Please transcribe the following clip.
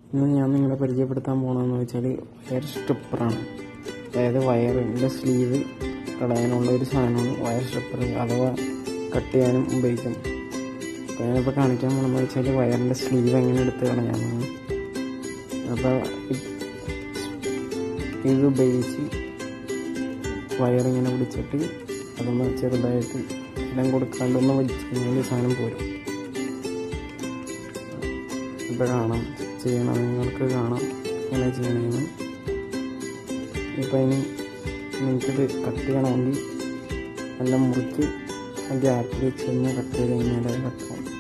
ഇന്ന് ഞാൻ നിങ്ങളെ പരിചയപ്പെടുത്താൻ പോകണമെന്ന് വെച്ചാൽ വയർ സ്ട്രിപ്പറാണ് അതായത് വയറിൻ്റെ സ്ലീവ് കളയാനുള്ള ഒരു സാധനമാണ് വയർ സ്ട്രിപ്പർ അഥവാ കട്ട് ചെയ്യാനും ഉപയോഗിക്കും അപ്പോൾ ഞാനിപ്പോൾ കാണിക്കാൻ പോകണമെന്ന് വെച്ചാൽ വയറിൻ്റെ സ്ലീവ് എങ്ങനെ എടുത്ത് കളയാമെന്ന് അപ്പോൾ ഇത് ഉപയോഗിച്ച് വയറിങ്ങനെ പിടിച്ചിട്ട് അതൊന്ന് ചെറുതായിട്ട് എല്ലാം കൊടുക്കാണ്ടൊന്ന് വലിച്ചു കഴിഞ്ഞാൽ ഈ സാധനം പോരും ഇപ്പോൾ കാണാം ചെയ്യണം നിങ്ങൾക്ക് കാണാം എങ്ങനെ ചെയ്യണമെന്ന് ഇപ്പം ഇനി നിങ്ങൾക്കിത് കട്ട് ചെയ്യണമെങ്കിൽ എല്ലാം മുറിച്ച് ആ ഗ്യാപ്പിൽ വെച്ച് കഴിഞ്ഞാൽ കട്ട് ചെയ്ത് കഴിഞ്ഞാൽ അത് കട്ടാവും